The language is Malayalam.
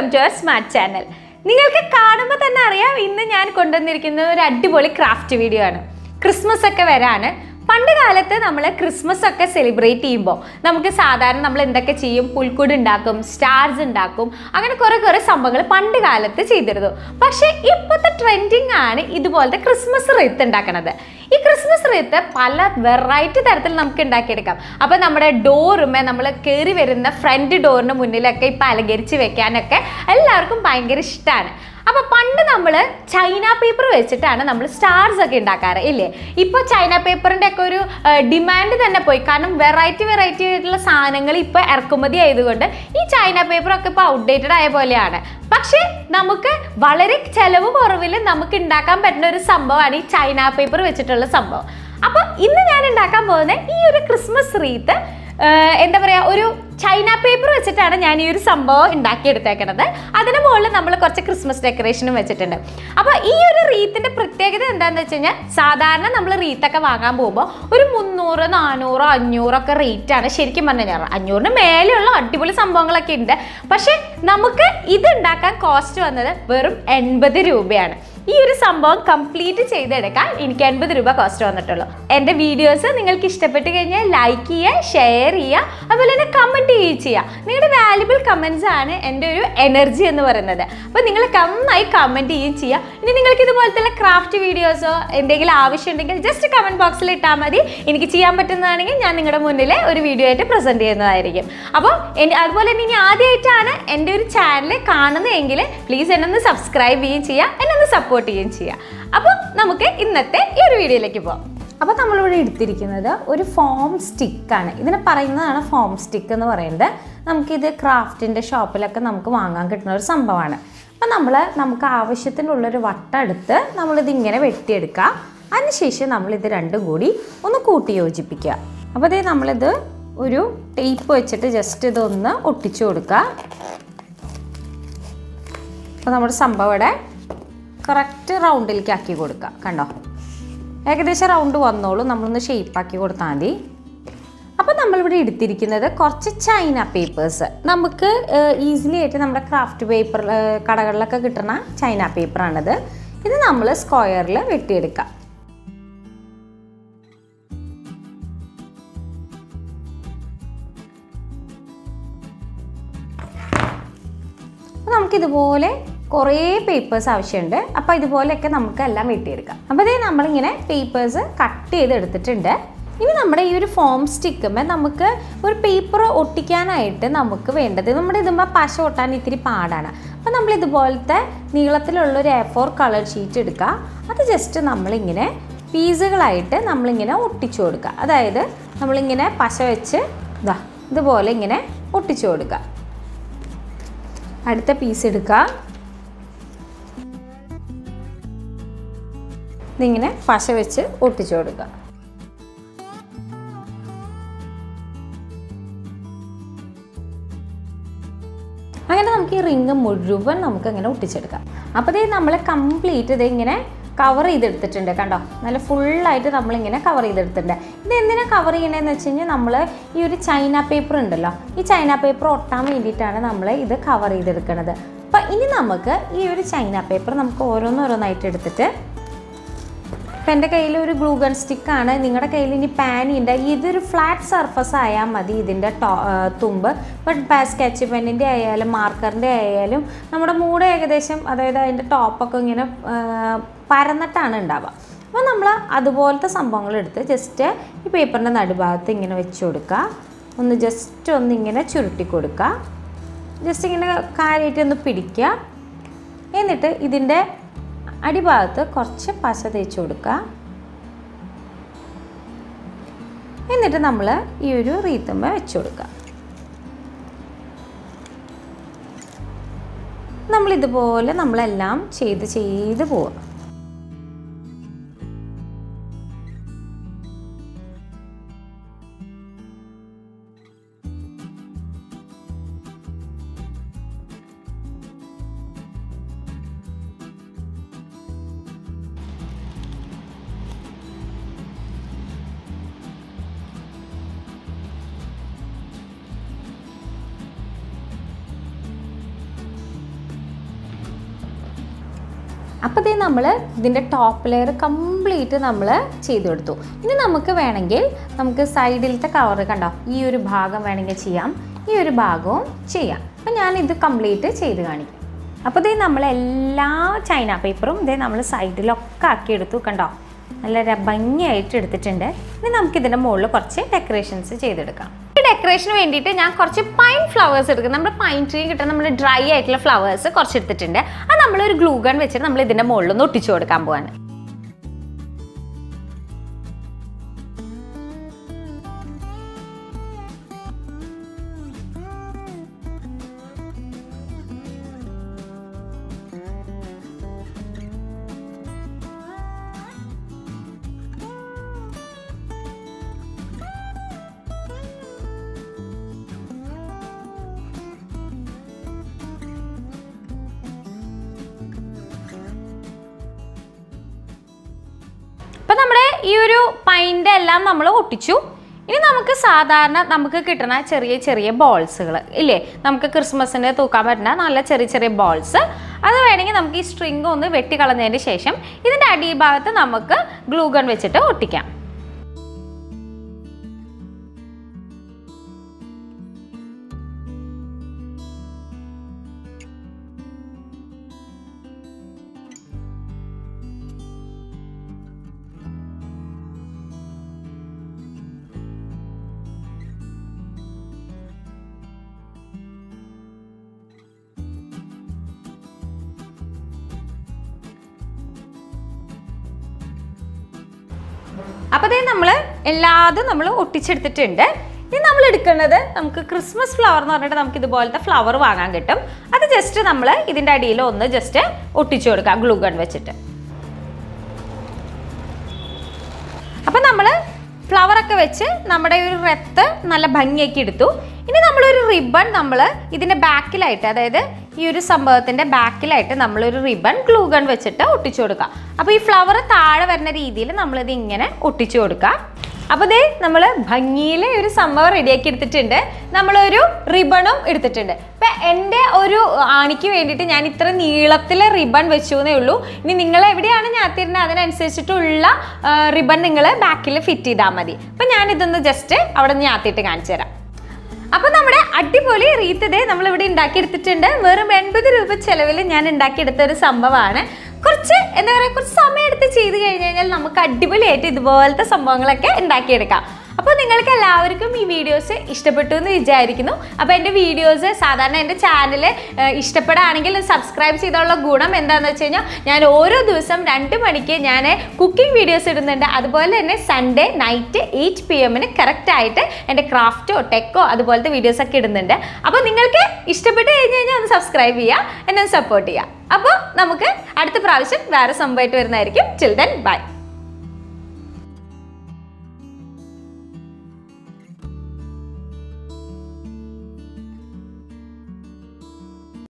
welcome to our smart channel നിങ്ങൾക്ക് കാണുമ്പോൾ തന്നെ അറിയാം ഇന്ന് ഞാൻ കൊണ്ടുവന്നിരിക്കുന്നത് ഒരു അടിപൊളി ക്രാഫ്റ്റ് വീഡിയോ ആണ് ക്രിസ്മസ് ഒക്കെ വരാണ് പണ്ട് കാലത്ത് നമ്മൾ ക്രിസ്മസ് ഒക്കെ സെലിബ്രേറ്റ് ചെയ്യുമ്പോൾ നമുക്ക് സാധാരണ നമ്മൾ എന്തൊക്കെ ചെയ്യും പുൽക്കൂട് ഉണ്ടാക്കും സ്റ്റാർസ് ഉണ്ടാക്കും അങ്ങനെ കുറേ കുറേ സംഭവങ്ങൾ പണ്ട് കാലത്ത് ചെയ്തിരുന്നു പക്ഷേ ഇപ്പോഴത്തെ ട്രെൻഡിങ് ആണ് ഇതുപോലത്തെ ക്രിസ്മസ് റീത്ത് ഉണ്ടാക്കണത് ഈ ക്രിസ്മസ് റീത്ത് പല വെറൈറ്റി തരത്തിൽ നമുക്ക് ഉണ്ടാക്കിയെടുക്കാം അപ്പോൾ നമ്മുടെ ഡോറുമേ നമ്മൾ കയറി വരുന്ന ഫ്രണ്ട് ഡോറിന് മുന്നിലൊക്കെ ഇപ്പം അലങ്കരിച്ച് വെക്കാനൊക്കെ എല്ലാവർക്കും ഭയങ്കര ഇഷ്ടമാണ് അപ്പോൾ പണ്ട് നമ്മൾ ചൈന പേപ്പർ വെച്ചിട്ടാണ് നമ്മൾ സ്റ്റാർസ് ഒക്കെ ഉണ്ടാക്കാറ് ഇല്ലേ ഇപ്പോൾ ചൈന പേപ്പറിൻ്റെ ഒക്കെ ഒരു ഡിമാൻഡ് തന്നെ പോയി കാരണം വെറൈറ്റി വെറൈറ്റി ആയിട്ടുള്ള സാധനങ്ങൾ ഇപ്പോൾ ഇറക്കുമതി ആയതുകൊണ്ട് ഈ ചൈന പേപ്പറൊക്കെ ഇപ്പോൾ ഔട്ട്ഡേറ്റഡ് ആയ പോലെയാണ് പക്ഷേ നമുക്ക് വളരെ ചെലവ് കുറവിൽ നമുക്ക് ഉണ്ടാക്കാൻ പറ്റുന്ന ഒരു സംഭവമാണ് ഈ ചൈന പേപ്പർ വെച്ചിട്ടുള്ള സംഭവം അപ്പോൾ ഇന്ന് ഞാൻ ഉണ്ടാക്കാൻ പോകുന്ന ഈ ഒരു ക്രിസ്മസ് റീത്ത് എന്താ പറയുക ഒരു ചൈന പേപ്പർ വെച്ചിട്ടാണ് ഞാൻ ഈ ഒരു സംഭവം ഉണ്ടാക്കിയെടുത്തേക്കണത് അതിന് മുകളിൽ നമ്മൾ കുറച്ച് ക്രിസ്മസ് ഡെക്കറേഷനും വെച്ചിട്ടുണ്ട് അപ്പോൾ ഈ ഒരു റീത്തിൻ്റെ പ്രത്യേകത എന്താണെന്ന് വെച്ച് കഴിഞ്ഞാൽ സാധാരണ നമ്മൾ റീത്തൊക്കെ വാങ്ങാൻ പോകുമ്പോൾ ഒരു മുന്നൂറ് നാനൂറ് അഞ്ഞൂറൊക്കെ റേറ്റാണ് ശരിക്കും പറഞ്ഞു കഴിഞ്ഞാൽ അഞ്ഞൂറിന് മേലെയുള്ള അടിപൊളി സംഭവങ്ങളൊക്കെ ഉണ്ട് പക്ഷേ നമുക്ക് ഇത് ഉണ്ടാക്കാൻ കോസ്റ്റ് വന്നത് വെറും എൺപത് രൂപയാണ് ഈ ഒരു സംഭവം കംപ്ലീറ്റ് ചെയ്തെടുക്കാൻ എനിക്ക് എൺപത് രൂപ കോസ്റ്റ് വന്നിട്ടുള്ളൂ എൻ്റെ വീഡിയോസ് നിങ്ങൾക്ക് ഇഷ്ടപ്പെട്ട് കഴിഞ്ഞാൽ ലൈക്ക് ചെയ്യുക ഷെയർ ചെയ്യുക അതുപോലെ തന്നെ കമൻറ്റ് ചെയ്യുകയും ചെയ്യുക നിങ്ങളുടെ വാല്യുബിൾ കമൻസ് ആണ് എൻ്റെ ഒരു എനർജി എന്ന് പറയുന്നത് അപ്പോൾ നിങ്ങൾ നന്നായി കമൻറ്റ് ചെയ്യുകയും ചെയ്യുക ഇനി നിങ്ങൾക്ക് ഇതുപോലത്തെ ക്രാഫ്റ്റ് വീഡിയോസോ എന്തെങ്കിലും ആവശ്യമുണ്ടെങ്കിൽ ജസ്റ്റ് കമൻറ്റ് ബോക്സിൽ ഇട്ടാൽ മതി എനിക്ക് ചെയ്യാൻ പറ്റുന്നതാണെങ്കിൽ ഞാൻ നിങ്ങളുടെ മുന്നിൽ ഒരു വീഡിയോ ആയിട്ട് പ്രസൻറ്റ് ചെയ്യുന്നതായിരിക്കും അപ്പോൾ എനി- അതുപോലെ തന്നെ ഇനി ആദ്യമായിട്ടാണ് എൻ്റെ ഒരു ചാനൽ കാണുന്നതെങ്കിൽ പ്ലീസ് എന്നെ ഒന്ന് സബ്സ്ക്രൈബ് ചെയ്യുകയും ചെയ്യുക എന്നെ ഒന്ന് സപ്പോർട്ട് ചെയ്യുകയും ചെയ്യുക അപ്പോൾ നമുക്ക് ഇന്നത്തെ ഈ ഒരു വീഡിയോയിലേക്ക് പോകാം അപ്പോൾ നമ്മളിവിടെ എടുത്തിരിക്കുന്നത് ഒരു ഫോം സ്റ്റിക്കാണ് ഇതിനെ പറയുന്നതാണ് ഫോം സ്റ്റിക്ക് എന്ന് പറയുന്നത് നമുക്കിത് ക്രാഫ്റ്റിൻ്റെ ഷോപ്പിലൊക്കെ നമുക്ക് വാങ്ങാൻ കിട്ടുന്ന ഒരു സംഭവമാണ് അപ്പം നമ്മൾ നമുക്ക് ആവശ്യത്തിനുള്ളൊരു വട്ടം എടുത്ത് നമ്മളിത് ഇങ്ങനെ വെട്ടിയെടുക്കുക അതിനുശേഷം നമ്മളിത് രണ്ടും കൂടി ഒന്ന് കൂട്ടി യോജിപ്പിക്കുക അപ്പോൾ ഇതേ നമ്മളിത് ഒരു ടേപ്പ് വെച്ചിട്ട് ജസ്റ്റ് ഇതൊന്ന് ഒട്ടിച്ചു കൊടുക്കുക അപ്പോൾ നമ്മുടെ സംഭവം ഇവിടെ കറക്റ്റ് റൗണ്ടിലേക്ക് ആക്കി കൊടുക്കുക കണ്ടോ ഏകദേശം റൗണ്ട് വന്നോളൂ നമ്മളൊന്ന് ഷേപ്പാക്കി കൊടുത്താൽ മതി അപ്പോൾ നമ്മളിവിടെ എടുത്തിരിക്കുന്നത് കുറച്ച് ചൈന പേപ്പേഴ്സ് നമുക്ക് ഈസിലി ആയിട്ട് നമ്മുടെ ക്രാഫ്റ്റ് പേപ്പർ കടകളിലൊക്കെ കിട്ടുന്ന ചൈന പേപ്പറാണിത് ഇത് നമ്മൾ സ്ക്വയറിൽ വെട്ടിയെടുക്കാം അപ്പോൾ നമുക്കിതുപോലെ കുറേ പേപ്പേഴ്സ് ആവശ്യമുണ്ട് അപ്പോൾ ഇതുപോലെയൊക്കെ നമുക്ക് എല്ലാം വെട്ടിയെടുക്കാം അപ്പോൾ ഇതേ നമ്മളിങ്ങനെ പേപ്പേഴ്സ് കട്ട് ചെയ്ത് എടുത്തിട്ടുണ്ട് ഇനി നമ്മുടെ ഈ ഒരു ഫോം സ്റ്റിക്കുമ്പോൾ നമുക്ക് ഒരു പേപ്പർ ഒട്ടിക്കാനായിട്ട് നമുക്ക് വേണ്ടത് നമ്മുടെ ഇതുമ്പോൾ പശ ഒട്ടാൻ ഇത്തിരി പാടാണ് അപ്പോൾ നമ്മൾ ഇതുപോലത്തെ നീളത്തിലുള്ള ഒരു എ ഫോർ കളർ ഷീറ്റ് എടുക്കുക അത് ജസ്റ്റ് നമ്മളിങ്ങനെ പീസുകളായിട്ട് നമ്മളിങ്ങനെ ഒട്ടിച്ചു കൊടുക്കുക അതായത് നമ്മളിങ്ങനെ പശ വെച്ച് ഇതാ ഇതുപോലെ ഇങ്ങനെ ഒട്ടിച്ചു കൊടുക്കുക അടുത്ത പീസ് എടുക്കുക ഇതിങ്ങനെ പശ വെച്ച് ഒട്ടിച്ചു കൊടുക്കുക അങ്ങനെ നമുക്ക് ഈ റിങ് മുഴുവൻ നമുക്ക് അങ്ങനെ ഒട്ടിച്ചെടുക്കാം അപ്പോൾ ഇത് നമ്മൾ കംപ്ലീറ്റ് ഇത് ഇങ്ങനെ കവർ ചെയ്തെടുത്തിട്ടുണ്ട് കണ്ടോ നല്ല ഫുള്ളായിട്ട് നമ്മളിങ്ങനെ കവർ ചെയ്തെടുത്തിട്ടുണ്ട് ഇത് എന്തിനാണ് കവർ ചെയ്യണതെന്ന് വെച്ച് കഴിഞ്ഞാൽ നമ്മൾ ഈ ഒരു ചൈന പേപ്പർ ഉണ്ടല്ലോ ഈ ചൈന പേപ്പർ ഒട്ടാൻ വേണ്ടിയിട്ടാണ് നമ്മൾ ഇത് കവർ ചെയ്തെടുക്കുന്നത് അപ്പോൾ ഇനി നമുക്ക് ഈ ഒരു ചൈന പേപ്പർ നമുക്ക് ഓരോന്നോരോന്നായിട്ട് എടുത്തിട്ട് ഇപ്പം എൻ്റെ കയ്യിൽ ഒരു ഗ്ലൂ ഗൺ സ്റ്റിക്കാണ് നിങ്ങളുടെ കയ്യിൽ ഇനി പാനി ഉണ്ട് ഇതൊരു ഫ്ലാറ്റ് സർഫസ് ആയാൽ മതി ഇതിൻ്റെ ടോ ആ, തുമ്പ് ബട്ട് സ്കെച്ച് പെന്നിൻ്റെ ആയാലും മാർക്കറിൻ്റെ ആയാലും നമ്മുടെ മൂട് ഏകദേശം അതായത് അതിൻ്റെ ടോപ്പൊക്കെ ഇങ്ങനെ ആ, പരന്നിട്ടാണ് ഉണ്ടാവുക അപ്പോൾ നമ്മൾ അതുപോലത്തെ സംഭവങ്ങൾ എടുത്ത് ജസ്റ്റ് ഈ പേപ്പറിൻ്റെ നടുഭാഗത്ത് ഇങ്ങനെ വെച്ച് കൊടുക്കുക ഒന്ന് ജസ്റ്റ് ഒന്ന് ഇങ്ങനെ ചുരുട്ടി കൊടുക്കുക ജസ്റ്റ് ഇങ്ങനെ കാര്യമായിട്ട് ഒന്ന് പിടിക്കുക എന്നിട്ട് ഇതിൻ്റെ അടിഭാഗത്ത് കുറച്ച് പശ തേച്ച് കൊടുക്കുക എന്നിട്ട് നമ്മൾ ഈ ഒരു റീത്തുമ്മ വെച്ച് കൊടുക്കുക നമ്മളിതുപോലെ നമ്മളെല്ലാം ചെയ്ത് ചെയ്ത് പോവുക അപ്പോൾ ഇതേ നമ്മൾ ഇതിൻ്റെ ടോപ്പ് ലെയർ കംപ്ലീറ്റ് നമ്മൾ ചെയ്ത് കൊടുത്തു ഇനി നമുക്ക് വേണമെങ്കിൽ നമുക്ക് സൈഡിലത്തെ കവർ കണ്ടോ ഈ ഒരു ഭാഗം വേണമെങ്കിൽ ചെയ്യാം ഈ ഒരു ഭാഗവും ചെയ്യാം അപ്പം ഞാൻ ഇത് കംപ്ലീറ്റ് ചെയ്ത് കാണിക്കും അപ്പോൾ ഇതേ നമ്മൾ എല്ലാ ചൈന പേപ്പറും ഇതേ നമ്മൾ സൈഡിലൊക്കെ ആക്കി എടുത്തു കണ്ടോ നല്ല ര- ഭംഗിയായിട്ട് എടുത്തിട്ടുണ്ട് ഇനി നമുക്ക് ഇതിൻ്റെ മുകളിൽ കുറച്ച് ഡെക്കറേഷൻസ് ചെയ്തെടുക്കാം ഈ ഡെക്കറേഷന് വേണ്ടിയിട്ട് ഞാൻ കുറച്ച് പൈൻ ഫ്ലവേഴ്സ് എടുക്കും നമ്മുടെ പൈൻ ട്രീ കിട്ടുന്ന നമ്മൾ ഡ്രൈ ആയിട്ടുള്ള ഫ്ലവേഴ്സ് കുറച്ച് എടുത്തിട്ടുണ്ട് അത് നമ്മളൊരു ഗ്ലൂ ഗൺ വെച്ചിട്ട് നമ്മൾ ഇതിൻ്റെ മുകളിൽ ഒന്ന് ഒട്ടിച്ചു കൊടുക്കാൻ പോവാണ് അപ്പം നമ്മുടെ ഈ ഒരു പൈൻ്റെ എല്ലാം നമ്മൾ ഒട്ടിച്ചു ഇനി നമുക്ക് സാധാരണ നമുക്ക് കിട്ടുന്ന ചെറിയ ചെറിയ ബോൾസുകൾ ഇല്ലേ നമുക്ക് ക്രിസ്മസിന് തൂക്കാൻ പറ്റുന്ന നല്ല ചെറിയ ചെറിയ ബോൾസ് അത് വേണമെങ്കിൽ നമുക്ക് ഈ സ്ട്രിങ് ഒന്ന് വെട്ടിക്കളഞ്ഞതിന് ശേഷം ഇതിൻ്റെ അടിഭാഗത്ത് നമുക്ക് ഗ്ലൂ ഗൺ വെച്ചിട്ട് ഒട്ടിക്കാം അപ്പോൾ അതേ നമ്മൾ എല്ലാതും നമ്മൾ ഒട്ടിച്ചെടുത്തിട്ടുണ്ട് ഇനി നമ്മൾ എടുക്കുന്നത് നമുക്ക് ക്രിസ്മസ് ഫ്ലവർ എന്ന് പറഞ്ഞിട്ട് നമുക്ക് ഇതുപോലത്തെ ഫ്ലവർ വാങ്ങാൻ കിട്ടും അത് ജസ്റ്റ് നമ്മൾ ഇതിൻ്റെ അടിയിൽ ഒന്ന് ജസ്റ്റ് ഒട്ടിച്ചു കൊടുക്കാം ഗ്ലൂ ഗൺ വെച്ചിട്ട് അപ്പം നമ്മൾ ഫ്ലവറൊക്കെ വെച്ച് നമ്മുടെ ഒരു റെത്ത് നല്ല ഭംഗിയാക്കി എടുത്തു ഇനി നമ്മളൊരു റിബൺ നമ്മൾ ഇതിൻ്റെ ബാക്കിലായിട്ട് അതായത് ഈ ഒരു സംഭവത്തിൻ്റെ ബാക്കിലായിട്ട് നമ്മളൊരു റിബൺ ഗ്ലൂ ഗൺ വെച്ചിട്ട് ഒട്ടിച്ചു കൊടുക്കുക അപ്പോൾ ഈ ഫ്ലവർ താഴെ വരുന്ന രീതിയിൽ നമ്മളിത് ഇങ്ങനെ ഒട്ടിച്ചു കൊടുക്കുക അപ്പോൾ ദേ നമ്മൾ ഭംഗിയിൽ ഒരു സംഭവം റെഡിയാക്കി എടുത്തിട്ടുണ്ട് നമ്മളൊരു റിബണും എടുത്തിട്ടുണ്ട് ഇപ്പം എൻ്റെ ഒരു ആണിക്ക് വേണ്ടിയിട്ട് ഞാൻ ഇത്ര നീളത്തിലെ റിബൺ വെച്ചു എന്നേ ഉള്ളൂ ഇനി നിങ്ങൾ എവിടെയാണ് ഞാത്തിരുന്നത് അതിനനുസരിച്ചിട്ടുള്ള റിബൺ നിങ്ങൾ ബാക്കിൽ ഫിറ്റ് ചെയ്താൽ മതി അപ്പം ഞാനിതൊന്ന് ജസ്റ്റ് അവിടെ നിന്ന് ഞാത്തിയിട്ട് കാണിച്ചു തരാം അപ്പൊ നമ്മുടെ അടിപൊളി റീത്ത് ഡേ നമ്മൾ ഇവിടെ ഉണ്ടാക്കിയെടുത്തിട്ടുണ്ട് വെറും എൺപത് രൂപ ചെലവിൽ ഞാൻ ഉണ്ടാക്കിയെടുത്ത ഒരു സംഭവമാണ് കുറച്ച് എന്താ പറയുക കുറച്ച് സമയം എടുത്ത് ചെയ്ത് കഴിഞ്ഞ് കഴിഞ്ഞാൽ നമുക്ക് അടിപൊളിയായിട്ട് ഇതുപോലത്തെ സംഭവങ്ങളൊക്കെ ഉണ്ടാക്കിയെടുക്കാം അപ്പോൾ നിങ്ങൾക്ക് എല്ലാവർക്കും ഈ വീഡിയോസ് ഇഷ്ടപ്പെട്ടു എന്ന് വിചാരിക്കുന്നു അപ്പോൾ എൻ്റെ വീഡിയോസ് സാധാരണ എൻ്റെ ചാനൽ ഇഷ്ടപ്പെടുകയാണെങ്കിൽ സബ്സ്ക്രൈബ് ചെയ്തുള്ള ഗുണം എന്താണെന്ന് വെച്ച് കഴിഞ്ഞാൽ ഞാൻ ഓരോ ദിവസം രണ്ട് മണിക്ക് ഞാൻ കുക്കിംഗ് വീഡിയോസ് ഇടുന്നുണ്ട് അതുപോലെ തന്നെ സൺഡേ നൈറ്റ് എയ്റ്റ് പി എമ്മിന് കറക്റ്റായിട്ട് എൻ്റെ ക്രാഫ്റ്റോ ടെക്കോ അതുപോലത്തെ വീഡിയോസ് ഒക്കെ ഇടുന്നുണ്ട് അപ്പോൾ നിങ്ങൾക്ക് ഇഷ്ടപ്പെട്ട് കഴിഞ്ഞ് കഴിഞ്ഞാൽ ഒന്ന് സബ്സ്ക്രൈബ് ചെയ്യുക എന്നെ സപ്പോർട്ട് ചെയ്യുക അപ്പോൾ നമുക്ക് അടുത്ത പ്രാവശ്യം വേറെ സംഭവമായിട്ട് വരുന്നതായിരിക്കും ചിൽഡ്രൻ ബൈ